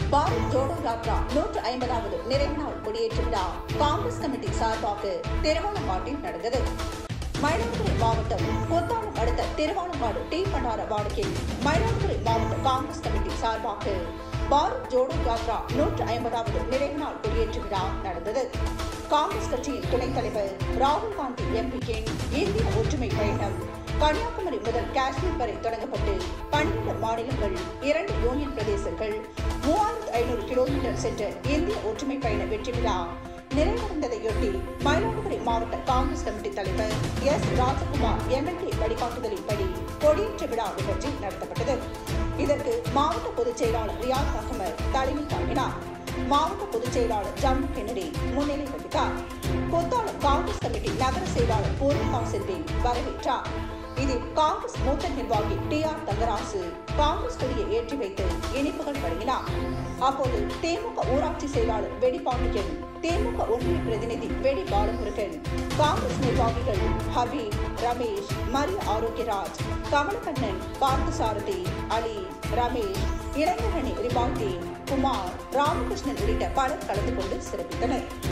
பாரத் ஜோடோ யாத்ரா நூற்று ஐம்பதாவது நிறைவு நாள் கொடியேற்று விழா காங்கிரஸ் கமிட்டி சார்பாக திருவாலங்காட்டில் நடந்தது மயிலாடுதுறை மாவட்டம் கொத்தாலம் அடுத்த திருவாலங்காடு டி பண்டார வாடகையில் மயிலாடுதுறை மாவட்ட காங்கிரஸ் கமிட்டி சார்பாக பாரத் ஜோடோ யாத்ரா நூற்று ஐம்பதாவது நிறைவு நாள் கொடியேற்று விழா நடந்தது காங்கிரஸ் கட்சியின் துணைத் தலைவர் ராகுல் காந்தி எம்பிக்கின் இந்திய ஒற்றுமை பயணம் கன்னியாகுமரி முதல் காஷ்மீர் வரை தொடங்கப்பட்டு பன்னிரண்டு மாநிலங்கள் இரண்டு யூனியன் பிரதேசங்கள் மூவாயிரத்து ஐநூறு கிலோமீட்டர் சென்ற இந்திய ஒற்றுமை பயண வெற்றி விழா நிறைவடைந்ததையொட்டி மயிலாடுதுறை மாவட்ட காங்கிரஸ் கமிட்டி தலைவர் எஸ் ராஜகுமார் எம்எல்ஏ வழிகாட்டுதலின்படி கொடியேற்ற விழா நிகழ்ச்சி நடத்தப்பட்டது இதற்கு மாவட்ட பொதுச் செயலாளர் ரியாஸ் அகமது தலைமை தாங்கினார் மாவட்ட பொதுச் செயலாளர் ஜம்மு கென்னடி முன்னிலை வகித்தார் கொத்தாளம் காங்கிரஸ் கமிட்டி நகர செயலாளர் பூர்ணிமா செல்வி வரவேற்றார் இதில் காங்கிரஸ் மூத்த நிர்வாகி டி ஆர் தங்கராசு காங்கிரஸ் கொடியை ஏற்றி வைத்து இனிப்புகள் வழங்கினார் அப்போது திமுக ஊராட்சி செயலாளர் வெடிபாண்டியன் திமுக ஒன்றிய பிரதிநிதி வெடி பாலமுருகன் காங்கிரஸ் நிர்வாகிகள் ஹபீப் ரமேஷ் மரிய ஆரோக்கியராஜ் கமலக்கண்ணன் பார்த்தசாரதி அலி ரமேஷ் இளைஞரணி ரிபால்தீன் குமார் ராமகிருஷ்ணன் உள்ளிட்ட பலர் கலந்து கொண்டு சிறப்பித்தனர்